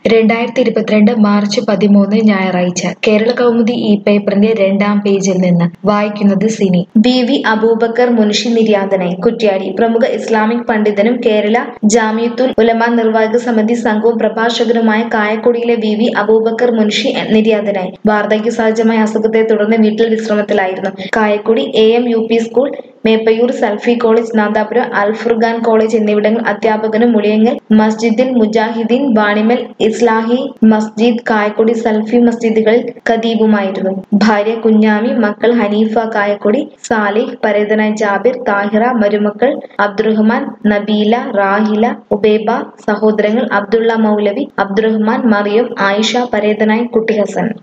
രണ്ടായിരത്തി ഇരുപത്തിരണ്ട് മാർച്ച് പതിമൂന്ന് ഞായറാഴ്ച കേരള കൗമുദി ഇ പേപ്പറിന്റെ രണ്ടാം പേജിൽ നിന്ന് വായിക്കുന്നത് സിനി ബി വി അബൂബക്കർ മുൻഷി നിര്യാതനായി കുറ്റ്യാടി പ്രമുഖ ഇസ്ലാമിക് പണ്ഡിതനും കേരള ജാമിയത്തുൽ ഉലമ നിർവാഹക സമിതി സംഘവും പ്രഭാഷകനുമായ കായക്കൊടിയിലെ വി വി അബൂബക്കർ മുൻഷി നിര്യാതനായി വാർദ്ധക്യ സഹജമായ അസുഖത്തെ തുടർന്ന് വീട്ടിൽ വിശ്രമത്തിലായിരുന്നു Kayakkodi A M U P school Meppayur Salafi college Nadapuram Alfurqan college എന്നിവിടങ്ങൾ അധ്യാപകനും മുളിയങ്ങൽ മസ്ജിദിൽ മുജാഹിദീൻ വാണിമൽ ഇസ്ലാഹി മസ്ജിദ് കായക്കൊടി സൽഫി മസ്ജിദുകളിൽ ഖതീബുമായിരുന്നു ഭാര്യ കുഞ്ഞാമി മക്കൾ ഹനീഫ കായക്കൊടി സാലിഹ് പരേതനായ ജാബിർ താഹിറ മരുമക്കൾ അബ്ദുറഹ്മാൻ നബീല റാഹില ഉബേബ സഹോദരങ്ങൾ അബ്ദുള്ള മൗലവി അബ്ദുറഹ്മാൻ മറിയം ആയിഷ പരേതനായ കുട്ടി ഹസൻ